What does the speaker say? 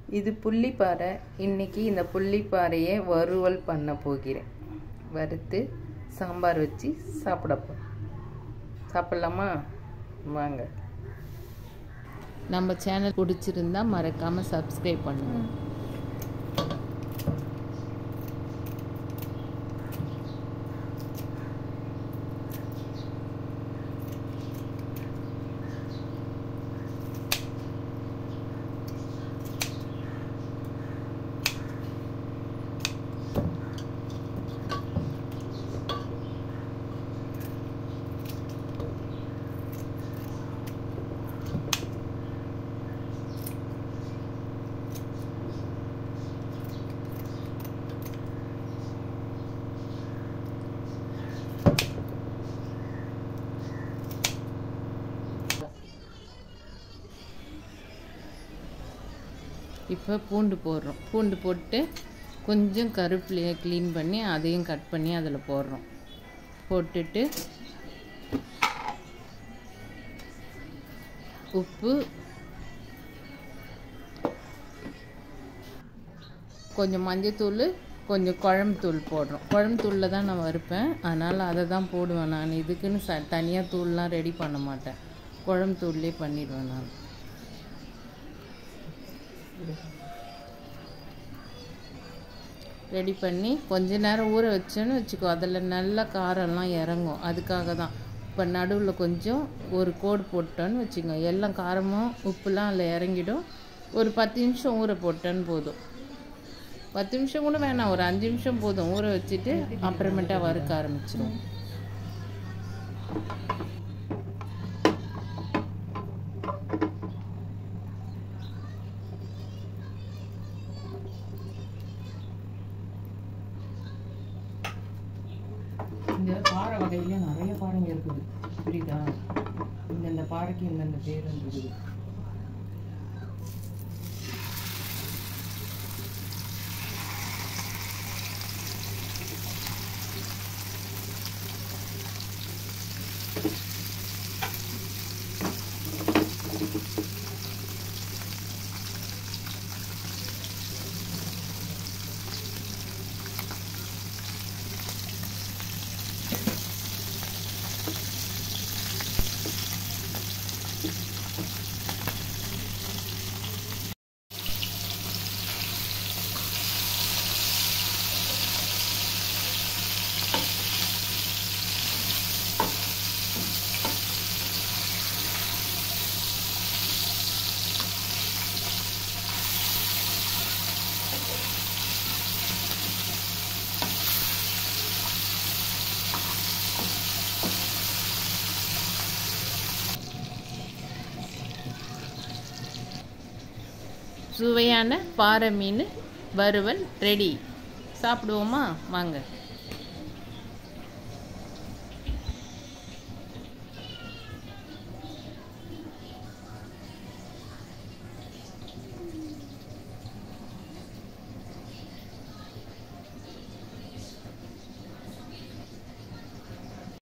இது புள்ளிப்பாறை இன்னைக்கு இந்த புள்ளிப்பாறையை வறுவல் பண்ண போகிறேன் வறுத்து சாம்பார் வச்சு சாப்பிட போ சாப்பிட்லாமா வாங்க நம்ம சேனல் பிடிச்சிருந்தா மறக்காமல் சப்ஸ்கிரைப் பண்ணுங்க இப்போ பூண்டு போடுறோம் பூண்டு போட்டு கொஞ்சம் கருவேப்பிலையை க்ளீன் பண்ணி அதையும் கட் பண்ணி அதில் போடுறோம் போட்டுட்டு உப்பு கொஞ்சம் மஞ்சத்தூள் கொஞ்சம் குழம்புத்தூள் போடுறோம் குழம்புத்தூளில் தான் நான் வறுப்பேன் அதனால் அதை தான் போடுவேன் நான் இதுக்குன்னு ச தனியாக தூள்லாம் ரெடி பண்ண மாட்டேன் குழம்புத்தூள்லேயே பண்ணிடுவேன் நான் ரெடி பண்ணி கொஞ்ச நேரம் ஊற வச்சோன்னு வச்சுக்கோ அதில் நல்ல காரம்லாம் இறங்கும் அதுக்காக தான் இப்போ நடுவில் கொஞ்சம் ஒரு கோடு போட்டோன்னு வச்சுக்கோ எல்லாம் காரமும் உப்புலாம் அதில் இறங்கிடும் ஒரு பத்து நிமிஷம் ஊற போட்டோன்னு போதும் பத்து நிமிஷம் கூட வேணாம் ஒரு அஞ்சு நிமிஷம் போதும் ஊற வச்சுட்டு அப்புறமேட்டா வறுக்க ஆரம்பிச்சிடும் இந்த பாறை வகையில நிறைய பாறைங்க இருக்குது புரியுதா இந்தந்த பாறைக்கு இந்தந்த பேர் இருக்குது சுவையான பாறை மீன் வறுவல் ரெடி சாப்பிடுவோமா வாங்க